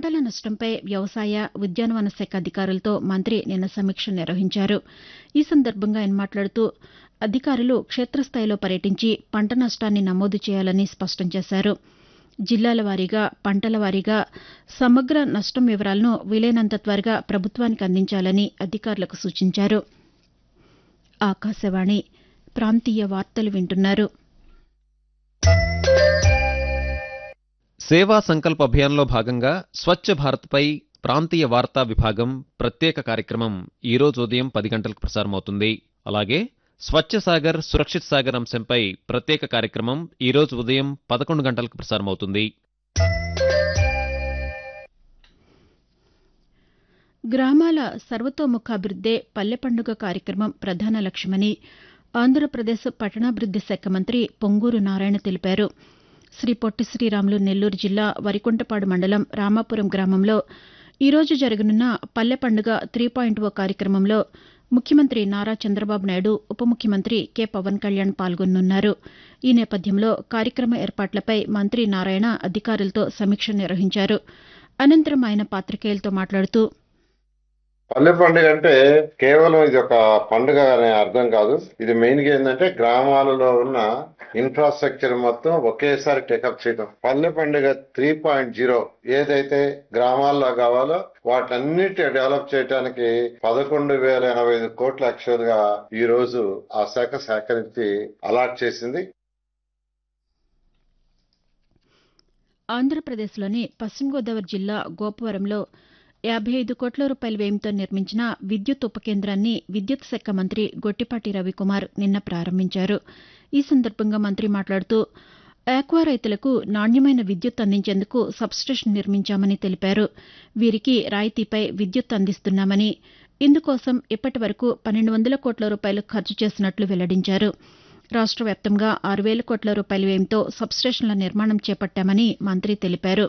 పంటల నష్టంపై వ్యవసాయ ఉద్యానవన శాఖ అధికారులతో మంత్రి నిన్న సమీక్ష నిర్వహించారు ఈ సందర్భంగా ఆయన మాట్లాడుతూ అధికారులు క్షేత్రస్థాయిలో పర్యటించి పంట నష్టాన్ని నమోదు చేయాలని స్పష్టం చేశారు జిల్లాల వారీగా పంటల వారీగా సమగ్ర నష్టం వివరాలను వీలైనంత త్వరగా ప్రభుత్వానికి అందించాలని అధికారులకు సూచించారు ఆకాశవాణి ప్రాంతీయ వార్తలు వింటున్నారు సేవా సంకల్ప అభియాన్లో భాగంగా స్వచ్ఛ భారత్పై ప్రాంతీయ వార్తా విభాగం ప్రత్యేక కార్యక్రమం ఈ రోజు ఉదయం పది గంటలకు ప్రసారమవుతుంది అలాగే స్వచ్ఛ సాగర్ సురక్షిత్ సాగర్ అంశంపై ప్రత్యేక కార్యక్రమం ఈ రోజు ఉదయం పదకొండు గంటలకు ప్రసారమవుతుంది గ్రామాల సర్వతోముఖాభివృద్దే పల్లె పండుగ కార్యక్రమం ప్రధాన లక్ష్యమని ఆంధ్రప్రదేశ్ పట్టణాభివృద్ది శాఖ మంత్రి పొంగూరు నారాయణ తెలిపారు శ్రీ పొట్టి శ్రీరాములు నెల్లూరు జిల్లా వరికుంటపాడు మండలం రామాపురం గ్రామంలో ఈరోజు జరగనున్న పల్లె పండుగ త్రీ పాయింట్ ఓ కార్యక్రమంలో ముఖ్యమంత్రి నారా చంద్రబాబు నాయుడు ఉప ముఖ్యమంత్రి కె పవన్ కళ్యాణ్ పాల్గొనున్నారు ఈ నేపథ్యంలో కార్యక్రమ ఏర్పాట్లపై మంత్రి నారాయణ అధికారులతో సమీక్ష నిర్వహించారు అనంతరం ఆయన పాతికేయులతో మాట్లాడుతూ పల్లె పండుగ అంటే కేవలం ఇది ఒక పండుగ అనే అర్థం కాదు ఇది మెయిన్ గా ఏంటంటే గ్రామాలలో ఉన్న ఇన్ఫ్రాస్ట్రక్చర్ మొత్తం ఒకేసారి టేకప్ చేయడం పల్లె పండుగ త్రీ పాయింట్ జీరో ఏదైతే గ్రామాల్లో కావాలో వాటన్నిటి డెవలప్ చేయడానికి పదకొండు వేల ఎనభై ఐదు కోట్ల యాక్చువల్ గా ఈ రోజు ఆ శాఖ సేకరించి అలాట్ చేసింది ఆంధ్రప్రదేశ్లోని పశ్చిమ గోదావరి జిల్లా గోపవరంలో యాభై ఐదు కోట్ల రూపాయల వ్యయంతో నిర్మించిన విద్యుత్ ఉపకేంద్రాన్ని విద్యుత్ శాఖ మంత్రి గొట్టిపాటి రవికుమార్ నిన్న ప్రారంభించారు ఈ సందర్భంగా మంత్రి మాట్లాడుతూ ఆక్వా రైతులకు నాణ్యమైన విద్యుత్ అందించేందుకు సబ్స్టేషన్ నిర్మించామని తెలిపారు వీరికి రాయితీపై విద్యుత్ అందిస్తున్నామని ఇందుకోసం ఇప్పటి వరకు పన్నెండు వందల కోట్ల రూపాయలు ఖర్చు చేసినట్లు వెల్లడించారు రాష్ట్ర వ్యాప్తంగా ఆరు వేల కోట్ల రూపాయల వ్యయంతో సబ్స్టేషన్ల నిర్మాణం చేపట్టామని మంత్రి తెలిపారు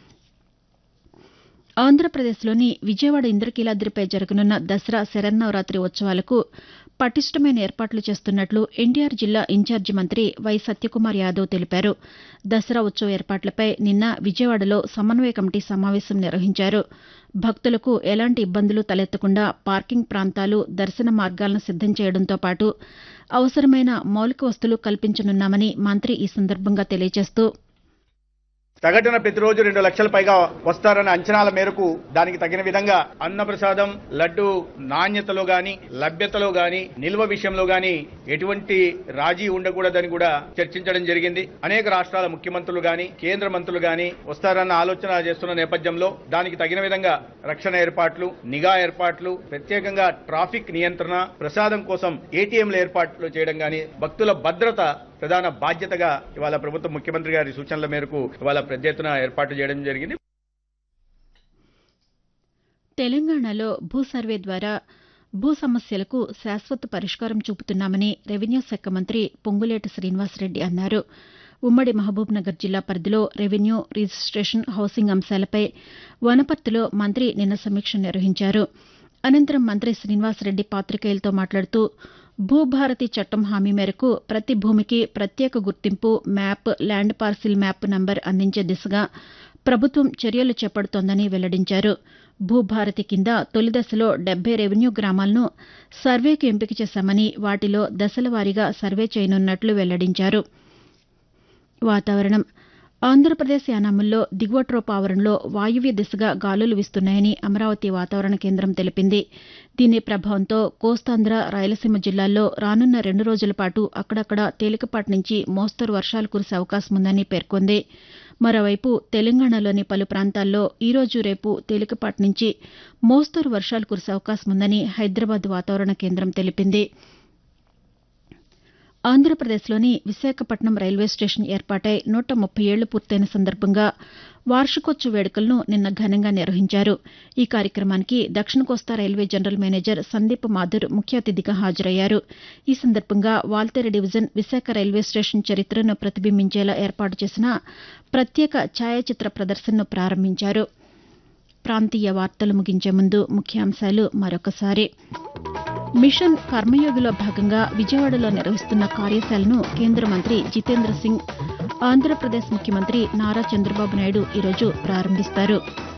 ఆంధ్రప్రదేశ్లోని విజయవాడ ఇంద్రకీలాద్రిపై జరగనున్న దసరా శరన్నవరాత్రి ఉత్సవాలకు పటిష్టమైన ఏర్పాట్లు చేస్తున్నట్లు ఎన్టీఆర్ జిల్లా ఇన్ఛార్జి మంత్రి వై సత్యకుమార్ యాదవ్ తెలిపారు దసరా ఉత్సవ ఏర్పాట్లపై నిన్న విజయవాడలో సమన్వయ కమిటీ సమావేశం నిర్వహించారు భక్తులకు ఎలాంటి ఇబ్బందులు తలెత్తకుండా పార్కింగ్ ప్రాంతాలు దర్శన మార్గాలను సిద్దం చేయడంతో పాటు అవసరమైన మౌలిక వస్తువులు కల్పించనున్నామని మంత్రి ఈ సందర్భంగా తెలియజేస్తూ సగటున ప్రతిరోజు రెండు లక్షల పైగా వస్తారన్న అంచనాల మేరకు దానికి తగిన విధంగా అన్నప్రసాదం లడ్డు నాణ్యతలో గాని లభ్యతలో గాని నిల్వ విషయంలో గాని ఎటువంటి రాజీ ఉండకూడదని కూడా చర్చించడం జరిగింది అనేక రాష్ట్రాల ముఖ్యమంత్రులు గాని కేంద్ర మంత్రులు గాని వస్తారన్న ఆలోచన చేస్తున్న నేపథ్యంలో దానికి తగిన విధంగా రక్షణ ఏర్పాట్లు నిఘా ఏర్పాట్లు ప్రత్యేకంగా ట్రాఫిక్ నియంత్రణ ప్రసాదం కోసం ఏటీఎంల ఏర్పాట్లు చేయడం గాని భక్తుల భద్రత ప్రధాన బాధ్యతగా ఇవాళ ప్రభుత్వం ముఖ్యమంత్రి గారి సూచనల మేరకు ఇవాళ పెద్ద ఎత్తున ఏర్పాటు చేయడం జరిగింది తెలంగాణలో భూ సర్వే ద్వారా భూ సమస్యలకు శాశ్వత పరిష్కారం చూపుతున్నామని రెవెన్యూ శాఖ మంత్రి పొంగులేటి శ్రీనివాసరెడ్డి అన్నారు ఉమ్మడి మహబూబ్నగర్ జిల్లా పరిధిలో రెవెన్యూ రిజిస్టేషన్ హౌసింగ్ అంశాలపై వనపర్తిలో మంత్రి నిన్న సమీక్ష నిర్వహించారు అనంతరం మంత్రి శ్రీనివాసరెడ్డి పాతికేయులతో మాట్లాడుతూ భూభారతి చట్టం హామీ మేరకు ప్రతి భూమికి ప్రత్యేక గుర్తింపు map land parcel map number అందించే దిశగా ప్రభుత్వం చర్యలు చేపడుతోందని వెల్లడించారు భూభారతి కింద తొలి దశలో డెబ్బై రెవెన్యూ గ్రామాలను సర్వేకు ఎంపిక చేశామని వాటిలో దశల వారీగా సర్వే చేయనున్నట్లు వెల్లడించారు వాతావరణం ఆంధ్రప్రదేశ్ యానాముల్లో దిగువట్రోప్ ఆవరణలో వాయువ్య దిశగా గాలులు వీస్తున్నాయని అమరావతి వాతావరణ కేంద్రం తెలిపింది దీని ప్రభావంతో కోస్తాంధ్ర రాయలసీమ జిల్లాల్లో రానున్న రెండు రోజుల పాటు అక్కడక్కడ తేలికపాటి నుంచి మోస్తరు వర్షాలు కురిసే అవకాశం ఉందని పేర్కొంది మరోవైపు తెలంగాణలోని పలు ప్రాంతాల్లో ఈరోజు రేపు తేలికపాటి నుంచి మోస్తరు వర్షాలు కురిసే అవకాశం ఉందని హైదరాబాద్ వాతావరణ కేంద్రం తెలిపింది ఆంధ్రప్రదేశ్లోని విశాఖపట్నం రైల్వే స్టేషన్ ఏర్పాటై నూట ముప్పై ఏళ్లు పూర్తయిన సందర్భంగా వార్షికోత్సవ వేడుకలను నిన్న ఘనంగా నిర్వహించారు ఈ కార్యక్రమానికి దక్షిణ కోస్తా railway general manager Sandeep Mathur ముఖ్య అతిథిగా హాజరయ్యారు ఈ సందర్భంగా Waltair division Visakha railway station చరిత్రను ప్రతిబింబించేలా ఏర్పాటు చేసిన ప్రత్యేక ఛాయాచిత్ర ప్రదర్శనను ప్రారంభించారు ప్రాంతీయ వార్తలు ముగించే ముందు ముఖ్యాంశాలు మరొకసారి మిషన్ కర్మయోగిలో భాగంగా విజయవాడలో నిర్వహిస్తున్న కార్యశాలను కేంద్ర మంత్రి జితేంద్ర సింగ్ ఆంధ్రప్రదేశ్ ముఖ్యమంత్రి నారా చంద్రబాబు నాయుడు ఈరోజు ప్రారంభిస్తారు